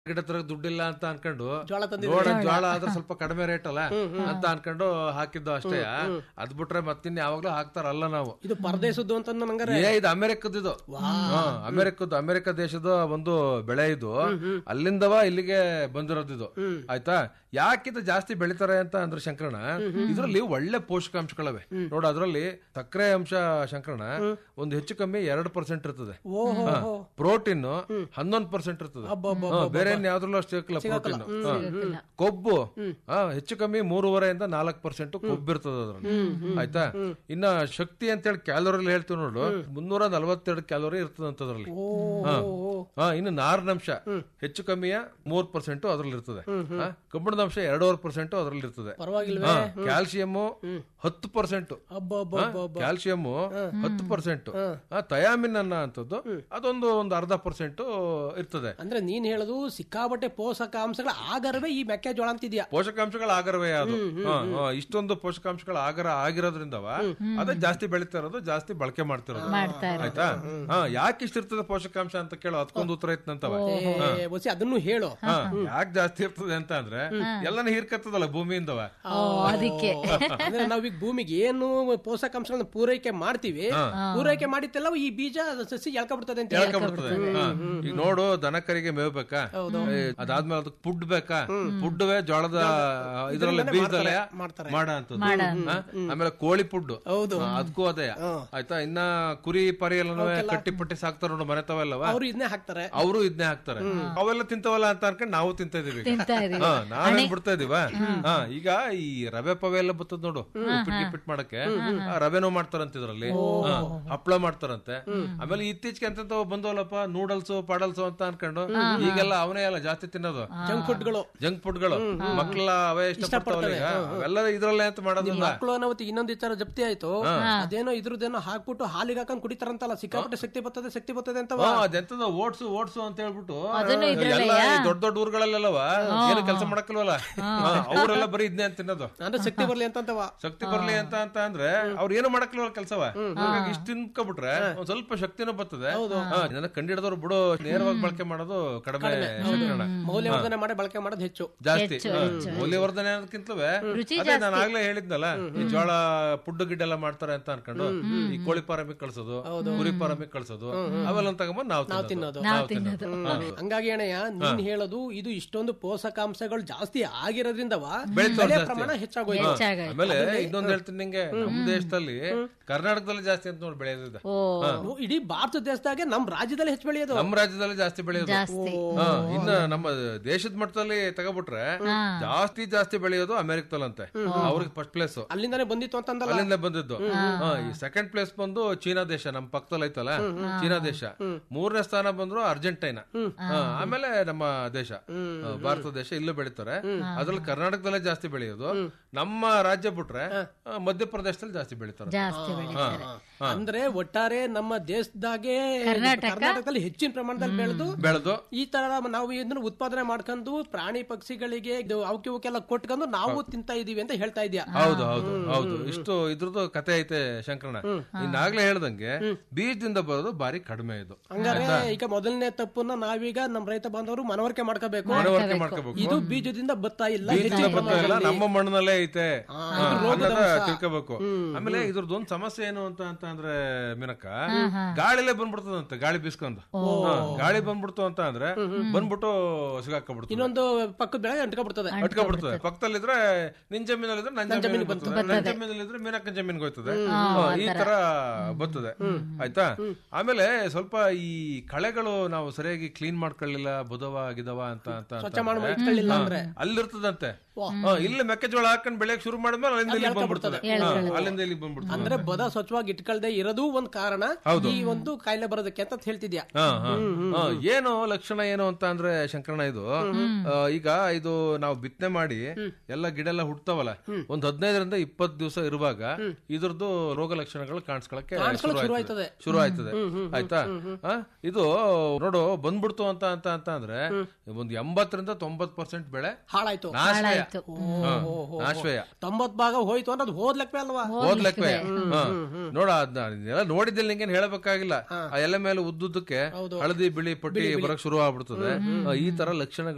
ಗಿಡ ತರ ದುಡ್ಡಿಲ್ಲ ಅಂತ ಅನ್ಕೊಂಡು ಜೋಳ ತಂದಿದ್ದೀವಿ. ನೋಡ ಜೋಳ ಆದ್ರೆ ಸ್ವಲ್ಪ ಕಡಿಮೆ ರೇಟ್ ಅಲ್ಲ ಅಂತ ಅನ್ಕೊಂಡು ಹಾಕಿದ್ದು ಅಷ್ಟೇ ಅದ್ ಬಿಟ್ರೆ ಮತ್ತಿನ್ ಯಾವಾಗ್ಲೂ ಹಾಕ್ತಾರಲ್ಲ ನಾವು ಇದು ಪರದೇಶದ್ದು ಅಂತ ನಂಗಾರೆ ಏ ಇದು ಅಮೆರಿಕದ್ದು ಹಾ, ಅಮೆರಿಕದ್ದು ಅಮೆರಿಕ ದೇಶದ ಒಂದು ಬೆಳೆ ಇದು ಅಲ್ಲಿಂದವ ಇಲ್ಲಿಗೆ ಬಂದಿರೋದು ಇದು ಆಯ್ತಾ ಯಾಕಿದು ಜಾಸ್ತಿ ಬೆಳಿತಾರೆ ಅಂತ ಅಂದ್ರೆ ಶಂಕರಣ ಇದ್ರಲ್ಲಿ ಒಳ್ಳೆ ಪೋಷಕಾಂಶಗಳವೆ ನೋಡು ಅದ್ರಲ್ಲಿ ಸಕ್ಕರೆ ಅಂಶ ಶಂಕರಣ ಒಂದು ಹೆಚ್ಚು ಕಮ್ಮಿ ಎರಡು ಪರ್ಸೆಂಟ್ ಇರ್ತದೆ ಓಹೋ ಪ್ರೋಟೀನ್ ಹನ್ನೊಂದು ಪರ್ಸೆಂಟ್ ಇರ್ತದೆ ಹಾ, ಬೇರೆ ಯಾವ್ದ್ರಲ್ಲೂ ಅಷ್ಟು ಸಿಗಲ್ಲ ಪ್ರೋಟೀನ್ ಕೊಬ್ಬು ಹಾ, ಹೆಚ್ಚು ಕಮ್ಮಿ ಮೂರುವರೆಯಿಂದ ನಾಲ್ಕು ಪರ್ಸೆಂಟ್ ಕೊಬ್ಬು ಇರ್ತದೆ ಅದ್ರಲ್ಲಿ ಆಯ್ತಾ ಇನ್ನ ಶಕ್ತಿ ಅಂತ ಹೇಳಿ ಕ್ಯಾಲೋರಿ ಹೇಳ್ತೀವಿ ನೋಡು ಮುನ್ನೂರ ನಲವತ್ತೆರಡು ಕ್ಯಾಲೋರಿ ಇರ್ತದೆ ಅಂತ ಅದ್ರಲ್ಲಿ ಹಾ. ಹಾ, ಇನ್ನು ನಾರಿನಂಶ ಹೆಚ್ಚು ಕಮ್ಮಿಯ ಮೂರ್ ಪರ್ಸೆಂಟ್ ಅದ್ರಲ್ಲಿ ಇರ್ತದೆ ಹಾ, ಕಬ್ಬಿಣದ ಅಂಶ ಎರಡೂವರೆ ಪರ್ಸೆಂಟ್ ಅದ್ರಲ್ಲಿ ಇರ್ತದೆ ಪರವಾಗಿಲ್ವೇ ಕ್ಯಾಲ್ಸಿಯಂ ಹತ್ತು ಪರ್ಸೆಂಟ್ ಹಬ್ಬ ಹಬ್ಬ ಹಬ್ಬ ಹಬ್ಬ ಕ್ಯಾಲ್ಸಿಯಂ ಹತ್ತು ಪರ್ಸೆಂಟ್ ಥಯಾಮಿನ್ ಅನ್ನ ಅಂತದ್ದು ಅದೊಂದು ಒಂದು ಅರ್ಧ ಪರ್ಸೆಂಟ್ ಇರ್ತದೆ ಅಂದ್ರೆ ನೀನ್ ಹೇಳುದು ಸಿಕ್ಕಾಬಟ್ಟೆ ಪೋಷಕಾಂಶಗಳ ಆಗರವೇ ಈ ಮೆಕ್ಕೆಜೋಳ ಅಂತಿದ್ಯಾ ಪೋಷಕಾಂಶಗಳ ಆಗರವೇ ಅದು ಹಾ, ಹಾ, ಇಷ್ಟೊಂದು ಪೋಷಕಾಂಶಗಳ ಆಗರ ಆಗಿರೋದ್ರಿಂದವ ಅದೇ ಜಾಸ್ತಿ ಬೆಳಿತಾ ಇರೋದು ಜಾಸ್ತಿ ಬಳಕೆ ಮಾಡ್ತಿರೋದು ಆಯ್ತಾ ಹಾ ಯಾಕೆ ಇಷ್ಟ ಇರ್ತದೆ ಪೋಷಕಾಂಶ ಅಂತ ಕೇಳೋ ಅದಕ್ಕೊಂದು ಉತ್ತರ ಇತ್ತಂತವ ಏ, ಒಸಿ ಅದನ್ನು ಹೇಳು ಹಾ ಯಾಕೆ ಜಾಸ್ತಿ ಇರ್ತದೆ ಅಂತ ಅಂದ್ರೆ ಎಲ್ಲಾನು ಹೀರ್ಕತ್ತದಲ್ಲ ಭೂಮಿಯಿಂದವ ಅದಕ್ಕೆ ಅಂದ್ರೆ ನಾವೀಗ ಭೂಮಿಗೆ ಏನು ಪೋಷಕಾಂಶಗಳನ್ನ ಪೂರೈಕೆ ಮಾಡ್ತೀವಿ ಪೂರೈಕೆ ಮಾಡಿದ್ದೆಲ್ಲ ಈ ಬೀಜ ಸಸಿ ಎಳ್ಕೊಬಿಡ್ತದೆ ಅಂತ ಹೇಳಿ. ಹೇಳ್ಕೊಂಡ್ಬಿಡ್ತದೆ ಹಾ. ಈಗ ನೋಡು ದನಕರಿಗೆ ಮೇವ್ ಬೇಕಾ ಏ, ಅದಾದ್ಮೇಲೆ ಅದಕ್ಕೆ ಫುಡ್ ಬೇಕಾ ಫುಡ್ವೇ ಜೋಳದ ಇದ್ರಲ್ಲಿ ಬೀಜದಲ್ಲೇ ಮಾಡ್ತಾರೆ. ಮಾಡ ಅಂತದ್ದು ಹಾ? ಆಮೇಲೆ ಕೋಳಿ ಫುಡ್ ಹೌದು. ಅದಕ್ಕೂ ಅದೇ ಆಯ್ತಾ ಇನ್ನ ಕುರಿ ಪರಿ ಎಲ್ಲನೂ ಕಟ್ಟಿ ಪಟ್ಟಿ ಸಾಕ್ತಾರ ನೋಡು ಮನೆ ತಾವೆಲ್ಲವ ಅವ್ರು ಇದನ್ನೇ ಹಾಕ್ತಾರೆ ಅವರು ಇದನ್ನೇ ಹಾಕ್ತಾರೆ ಅವೆಲ್ಲ ತಿಂತವಲ್ಲ ಅಂತ ಅನ್ಕೊಂಡು ನಾವು ತಿಂತ ಇದೀವಿ ತಿಂತಾ ಇದೀವಿ. ಹಾ, ನಾವೇನ್ ಬಿಡ್ತಾ ಇದೀವ ಹಾ ಈಗ ಈ ರವೆ ಪವೆ ಎಲ್ಲ ಬರ್ತದ ನೋಡು ಉಪ್ಪಿಟ್ಟು ಗಿಪ್ಪಿಟ್ಟು ಮಾಡಕ್ಕೆ ಆ, ರವೆನೂ ಮಾಡ್ತಾರಂತ ಇದ್ರಲ್ಲಿ ಹಾ, ಹಪ್ಳ ಮಾಡ್ತಾರಂತೆ ಆಮೇಲೆ ಇತ್ತೀಚೆಗೆ ಅಂತ ಬಂದವಲ್ಲಪ್ಪ ನೂಡಲ್ಸ್ ಪಾಡಲ್ಸ್ ಅಂತ ಅನ್ಕೊಂಡು ಈಗೆಲ್ಲ ಅವನೇ ಅಲ್ಲ ಜಾಸ್ತಿ ತಿನ್ನೋದು ಜಂಕ್ ಫುಡ್ಗಳು ಜಂಕ್ ಫುಡ್ಗಳು ಮಕ್ಳೆಲ್ಲ ಅವೇ ಇಷ್ಟಪಡ್ತಾವಲ್ಲ ಈಗ ಅವೆಲ್ಲ ಇದ್ರಲ್ಲೇ ಅಂತ ಮಾಡೋದಿಲ್ಲ ಮಕ್ಕಳು ಅನ್ನೋದು ಇನ್ನೊಂದು ವಿಚಾರ ಜಪ್ತಿ ಆಯ್ತು ಅದೇನೋ ಇದ್ರದ್ದೇನೋ ಹಾಕ್ಬಿಟ್ಟು ಹಾಲಿಗೆ ಹಾಕೊಂಡ್ ಕುಡಿತಾರಂತಲ್ಲ ಸಿಕ್ಕಾಪಟ್ಟೆ ಶಕ್ತಿ ಬರ್ತದೆ ಶಕ್ತಿ ಬರ್ತದೆ ಅಂತ ಹಾ, ಅದೆಂತದ ಓಟ್ಸು ಓಟ್ಸು ಅಂತ ಹೇಳ್ಬಿಟ್ಟು ಅದನ್ನು ಇದ್ರಲ್ಲೇ ಎಲ್ಲ ಈ ದೊಡ್ಡ ದೊಡ್ಡ ಊರುಗಳಲ್ಲೆಲ್ಲವ ಏನು ಕೆಲಸ ಮಾಡಕ್ಕಲ್ವಲ್ಲ ಹಾ, ಅವ್ರೆಲ್ಲ ಬರೀ ಇದನ್ನೇ ಅಂತ ತಿನ್ನೋದು ಅಂದ್ರೆ ಶಕ್ತಿ ಬರ್ಲಿ ಅಂತಂತವ ಶಕ್ತಿ ಬರ್ಲಿ ಅಂತ ಅಂತ ಅಂದ್ರೆ ಅವ್ರು ಏನು ಮಾಡಕ್ಲಿಲ್ಲ ಕೆಲಸವ ಹಾಗಾಗಿ ಇಷ್ಟ ತಿನ್ಕೊಬಿಟ್ರೆ ಒಂದ್ ಸ್ವಲ್ಪ ಶಕ್ತಿನೂ ಬರ್ತದೆ ಹಾ, ಇದನ್ನ ಕಂಡಿಡಿದವ್ರು ಬಿಡು ನೇರವಾಗಿ ಬಳಕೆ ಮಾಡೋದು ಕಡಿಮೆ ಶೇಖರಣೆ. ಮೌಲ್ಯವರ್ಧನೆ ಮಾಡಿ ಬಳಕೆ ಮಾಡೋದು ಹೆಚ್ಚು ಜಾಸ್ತಿ ಹಾ, ಮೌಲ್ಯವರ್ಧನೆ ಅನ್ನೋದಕ್ಕಿಂತಲೂ ಅದೇ ನಾನು ಆಗ್ಲೇ ಹೇಳಿದ್ನಲ್ಲ ಈ ಜೋಳ ಪುಡ್ಡು ಗಿಡ್ಡ ಎಲ್ಲ ಮಾಡ್ತಾರೆ ಅಂತ ಅನ್ಕೊಂಡು ಈ ಕೋಳಿ ಫಾರಮಿಗೆ ಕಳ್ಸೋದು ಕುರಿ ಫಾರಮಿಗೆ ಕಳ್ಸೋದು ಅವೆಲ್ಲ ತಗೊಂಬಂದ್ ನಾವು ತಿನ್ನೋದು ನಾವು ತಿನ್ನೋದು ಹಂಗಾಗಿ ಅಣ್ಣಯ್ಯ ನೀನ್ ಹೇಳೋದು ಇದು ಇಷ್ಟೊಂದು ಪೋಷಕಾಂಶಗಳು ಜಾಸ್ತಿ ಆಗಿರೋದ್ರಿಂದವ ಬೆಳೀತಾ ಬೆಳೆ ಜಾಸ್ತಿ. ಪ್ರಮಾಣ ಹೆಚ್ಚಾಗೋಯ್ತು ಹೆಚ್ಚಾಗ ಆಮೇಲೆ ಇನ್ನೊಂದ್ ಹೇಳ್ತೀನಿ ನಿಂಗೆ ನಮ್ ದೇಶದಲ್ಲಿ ಕರ್ನಾಟಕದಲ್ಲಿ ಜಾಸ್ತಿ ಅಂತ ನೋಡಿ ಬೆಳೆಯೋದಿದೆ ಓ ನಾವು ಇಡೀ ಭಾರತ ದೇಶದಾಗೆ ನಮ್ ರಾಜ್ಯದಲ್ಲಿ ಹೆಚ್ಚು ಬೆಳೆಯೋದು ನಮ್ಮ ರಾಜ್ಯದಲ್ಲಿ ಜಾಸ್ತಿ ಬೆಳೆಯೋದು ಜಾಸ್ತಿ ಹಾ, ಇನ್ನ ನಮ್ಮ ದೇಶದ ಮಟ್ಟದಲ್ಲಿ ತಗೋಬಿಟ್ರೆ ಜಾಸ್ತಿ ಜಾಸ್ತಿ ಬೆಳೆಯೋದು ಅಮೆರಿಕದಲ್ಲಂತೆ ಅವ್ರಿಗೆ ಫಸ್ಟ್ ಪ್ಲೇಸ್ ಅಲ್ಲಿಂದಾನೆ ಬಂದಿತ್ತು ಅಂತಂದಲ್ಲ ಅಲ್ಲಿಂದ ಬಂದಿದ್ದು ಹಾ, ಈ ಸೆಕೆಂಡ್ ಪ್ಲೇಸ್ ಬಂದು ಚೀನಾ ದೇಶ ನಮ್ ಪಕ್ಕದಲ್ಲಿ ಐತಲ್ಲ ಚೀನಾ ದೇಶ ಮೂರನೇ ಸ್ಥಾನ ಬಂದ್ರು ಅರ್ಜೆಂಟೈನಾ ಹಾ, ಆಮೇಲೆ ನಮ್ಮ ದೇಶ ಹಾ, ಭಾರತ ದೇಶ ಇಲ್ಲೂ ಬೆಳಿತಾರೆ ಅದ್ರಲ್ಲಿ ಕರ್ನಾಟಕದಲ್ಲೇ ಜಾಸ್ತಿ ಬೆಳೆಯೋದು ನಮ್ಮ ರಾಜ್ಯ ಬಿಟ್ರೆ ಆ, ಮಧ್ಯಪ್ರದೇಶದಲ್ಲಿ ಜಾಸ್ತಿ ಬೆಳಿತಾರೆ ಜಾಸ್ತಿ ಬೆಳೆ ಹಾ, ಹಾ. ಅಂದ್ರೆ ಒಟ್ಟಾರೆ ನಮ್ಮ ದೇಶದಾಗೆ ಕರ್ನಾಟಕದಲ್ಲಿ ಹೆಚ್ಚಿನ ಪ್ರಮಾಣದಲ್ಲಿ ಬೆಳೆದು ಬೆಳೆದು ಈ ತರ ನಾವು ಇದನ್ನ ಉತ್ಪಾದನೆ ಮಾಡ್ಕೊಂಡು ಪ್ರಾಣಿ ಪಕ್ಷಿಗಳಿಗೆ ಇದು ಅವಕ್ಕೆ ಇವಕ್ಕೆಲ್ಲ ಕೊಟ್ಕೊಂಡು ನಾವು ತಿಂತಾ ಇದೀವಿ ಅಂತ ಹೇಳ್ತಾ ಇದೀಯ ಹೌದು ಹೌದು ಹೌದು ಇಷ್ಟು ಇದ್ರದ್ದು ಕತೆ ಐತೆ ಶಂಕರಣ ಇನ್ನಾಗ್ಲೇ ಹೇಳ್ದಂಗೆ ಬೀಜದಿಂದ ಬರೋದು ಬಾರಿ ಕಡಿಮೆ ಇದು ಹಂಗಾರೆ ಈಗ ಮೊದಲನೇ ತಪ್ಪನ್ನ ನಾವೀಗ ನಮ್ಮ ರೈತ ಬಾಂಧವರು ಮನವರಿಕೆ ಮಾಡ್ಕೋಬೇಕು ಮನವರಿಕೆ ಮಾಡ್ಕೋಬೇಕು ಇದು ಬೀಜದಿಂದ ಬರ್ತಾ ಇಲ್ಲ ಬೀಜದಿಂದ ಹೆಚ್ಚಿನ ಬರ್ತಾ ಇಲ್ಲ ಪ್ರಮಾಣದಲ್ಲಿ. ನಮ್ಮ ಮಣ್ಣಿನಲ್ಲೇ ಐತೆ ಹಾ, ಹಾ, ಇದು ರೋಗದ ಅನ್ನೋದ ಅಂಶ. ತಿಳ್ಕೋಬೇಕು ಆಮೇಲೆ ಇದ್ರದ್ದು ಒಂದು ಸಮಸ್ಯೆ ಏನು ಅಂತ ಅಂತ ಅಂದ್ರೆ ಮಿನಕ ಗಾಳಿಲೇ ಬಂದ್ಬಿಡ್ತದಂತೆ ಗಾಳಿ ಬೀಸ್ಕೊಂಡು ಹಾ, ಗಾಳಿ ಬಂದ್ಬಿಡ್ತು ಅಂತ ಅಂದ್ರೆ ಬಂದ್ಬಿಟ್ಟು ಸಿಗಾಕೊಂಡ್ಬಿಡ್ತು ಇನ್ನೊಂದು ಪಕ್ಕದ ಬೆಳೆ ಅಂಟ್ಕೊಬಿಡ್ತದೆ ಅಟ್ಕೊಂಡ್ಬಿಡ್ತದೆ ಪಕ್ಕದಲ್ಲಿದ್ರೆ ನಿನ್ ಜಮೀನಲ್ಲಿದ್ರೆ ನನ್ ಜಮೀನಿಗೆ ಬರ್ತದೆ ನನ್ ಜಮೀನಲ್ಲಿದ್ರೆ ಮೀನಕ್ಕನ ಜಮೀನಿಗೆ ಹೋಯ್ತದೆ ಹಾ, ಈ ತರ ಬರ್ತದೆ ಆಯ್ತಾ ಆಮೇಲೆ ಸ್ವಲ್ಪ ಈ ಕಳೆಗಳು ನಾವು ಸರಿಯಾಗಿ ಕ್ಲೀನ್ ಮಾಡ್ಕೊಳ್ಳಿಲ್ಲ ಬುಧವ ಗಿದವ ಅಂತ ಅಂತ ಅಂತ ಸ್ವಚ್ಛ ಮಾಡಿ ಅಂದ್ರೆ, ಇಟ್ಕೊಳ್ಳಿಲ್ಲ ಹಾ, ಅಂದ್ರೆ ಅಲ್ಲಿರ್ತದಂತೆ ಹಾ, ಇಲ್ಲಿ ಮೆಕ್ಕೆಜೋಳ ಹಾಕೊಂಡ್ ಬೆಳೆಯಕ್ ಶುರು ಮಾಡಿದ್ಮೇಲೆ ಅಲ್ಲಿಂದ ಇಲ್ಲಿ ಬಂದ್ಬಿಡ್ತದೆ ಹಾ, ಅಲ್ಲಿಂದ ಇಲ್ಲಿ ಬಂದ್ಬಿಡ್ತದೆ ಅಂದ್ರೆ ಬದ ಸ್ವಚ್ಛವಾಗಿ ಇಟ್ಕೊಳ್ದೆ ಇರೋದು ಒಂದ್ ಕಾರಣ ಈ ಒಂದು ಕಾಯಿಲೆ ಬರೋದಕ್ಕೆ ಅಂತ ಹೇಳ್ತಿದ್ಯಾ ಹಾ, ಹಾ. ಹಾ, ಏನು ಲಕ್ಷಣ ಏನು ಅಂತ ಅಂದ್ರೆ ಶಂಕರಣ ಇದು ಆ, ಈಗ ಇದು ನಾವು ಬಿತ್ತನೆ ಮಾಡಿ ಎಲ್ಲ ಗಿಡ ಎಲ್ಲ ಹುಡ್ತಾವಲ್ಲ ಒಂದ್ ಹದಿನೈದರಿಂದ ಇಪ್ಪತ್ ದಿವಸ ಇರುವಾಗ ಇದ್ರದ್ದು ರೋಗ ಲಕ್ಷಣಗಳು ಕಾಣಿಸ್ಕೊಳಕ್ಕೆ ಶುರು ಆಯ್ತದೆ ಶುರು ಆಯ್ತದೆ ಆಯ್ತಾ ಆ, ಇದು ನೋಡು ಬಂದ್ಬಿಡ್ತು ಅಂತ ಅಂತ ಅಂತ ಅಂದ್ರೆ ಒಂದ್ ಎಂಬತ್ತರಿಂದ ತೊಂಬತ್ ಪರ್ಸೆಂಟ್ ಬೆಳೆ ಹಾಳಾಯ್ತು ನಾಶವೇ ಆಯ್ತು ಹಾ, ನಾಶವೇ ತೊಂಬತ್ ಭಾಗ ಹೋಯ್ತು ಅಂದ್ರೆ ಅದು ಹೋದ್ಲಕ್ವೇ ಅಲ್ವಾ ಓದ್ಲಕ್ವೇ ನೋಡ ಅದನ್ನ ನೋಡಿದ್ದಲ್ಲಿ ನಿಂಗೇನ್ ಹೇಳಬೇಕಾಗಿಲ್ಲ ಆ ಎಲೆ ಮೇಲೆ ಉದ್ದುದ್ದಕ್ಕೆ ಹಳದಿ ಬಿಳಿ ಪಟ್ಟಿ ಬರಕ್ ಶುರು ಆಗ್ಬಿಡ್ತದೆ ಆ, ಈ ತರ ಲಕ್ಷಣಗಳು